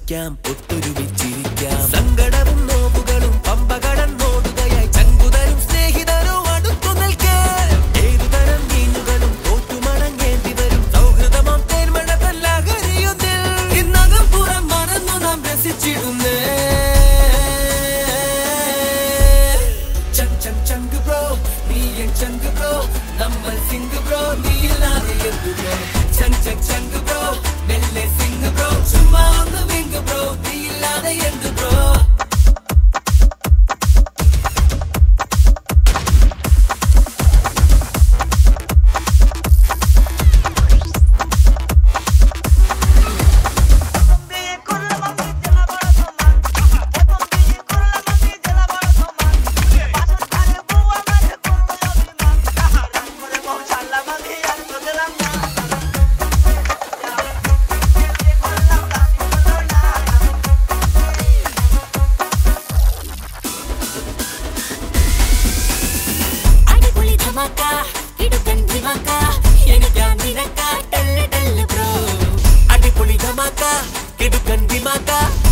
കളിക്കാം ഒത്തൊരുമിച്ചിരിക്കാം സങ്കടവും നോവുകളും പമ്പ കടന്നോടുകയായി ചങ്കുതരും സ്നേഹിതരും അടുത്തു നിൽക്കേ ഏതുതരം മീനുകളും തോറ്റുമടങ്ങേണ്ടി വരും സൗഹൃദമാം തേന്മഴ തല്ലഹരിയുന്നിൽ ഇന്നകം പുറം മറന്നു നാം രസിച്ചിടുന്നേ ചങ് ചങ് ചങ്ക് ബ്രോ നീ എൻ ചങ്ക് ബ്രോ നമ്മൾ സിംഗ് ബ്രോ നീ ഇല്ലാതെ എന്ത് ബ്രോ ചങ് ചങ് ചങ്ക് ബ്രോ മെല്ലെ സിംഗ് ബ്രോ ചുമ്മാ ഒന്ന് വിങ്ക് ബ്രോ നീ ഇല്ലാതെ എന്ത് ബ്രോ അടിപൊളി ധമാക്ക കിടുക്കൻ ധിമാക്ക എനിക്കാ നിനക്ക ടല്ല് ടല്ല് ബ്രോ അടിപൊളി ധമാക്ക കിടുക്കൻ ദിമാക്ക